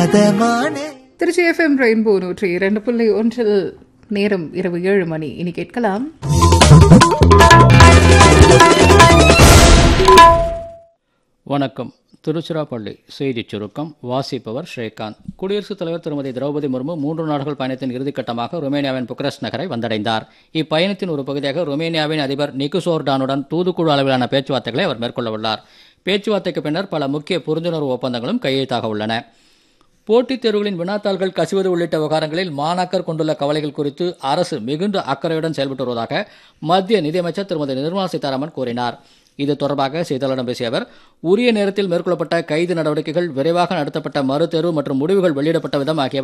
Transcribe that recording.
அதமானே Trichy FM rainbow நூற்றி இரண்டு புள்ளி ஒன்றில் நேரம் இரவு ஏழு மணி இனி கேட்கலாம் வணக்கம் திருச்சிராப்பள்ளி செய்திச் சுருக்கம் வாசிப்பவர் ஸ்ரீகாந்த் குடியரசுத் தலைவர் திருமதி திரௌபதி முர்மு மூன்று நாடுகள் பயணத்தின் இறுதிக்கட்டமாக ருமேனியாவின் புக்கரஸ்ட் நகரை வந்தடைந்தார் இப்பயணத்தின் ஒரு பகுதியாக ருமேனியாவின் அதிபர் நிகுசோர்டானுடன் தூதுக்குழு அளவிலான பேச்சுவார்த்தைகளை அவர் மேற்கொள்ள பேச்சுவார்த்தைக்கு பின்னர் பல முக்கிய புரிந்துணர்வு ஒப்பந்தங்களும் கையெழுத்தாக உள்ளன போட்டித் தேர்வுகளின் வினாத்தாள்கள் கசிவது உள்ளிட்ட விவகாரங்களில் மாணாக்கர் கொண்டுள்ள கவலைகள் குறித்து அரசு மிகுந்த அக்கறையுடன் செயல்பட்டு வருவதாக மத்திய நிதியமைச்சர் திருமதி நிர்மலா சீதாராமன் கூறினார் இது தொடர்பாக செய்தியாளரிடம் பேசிய அவர் உரிய நேரத்தில் மேற்கொள்ளப்பட்ட கைது நடவடிக்கைகள் விரைவாக நடத்தப்பட்ட மறுதேர்வு மற்றும் முடிவுகள் வெளியிடப்பட்ட விதம் ஆகியவை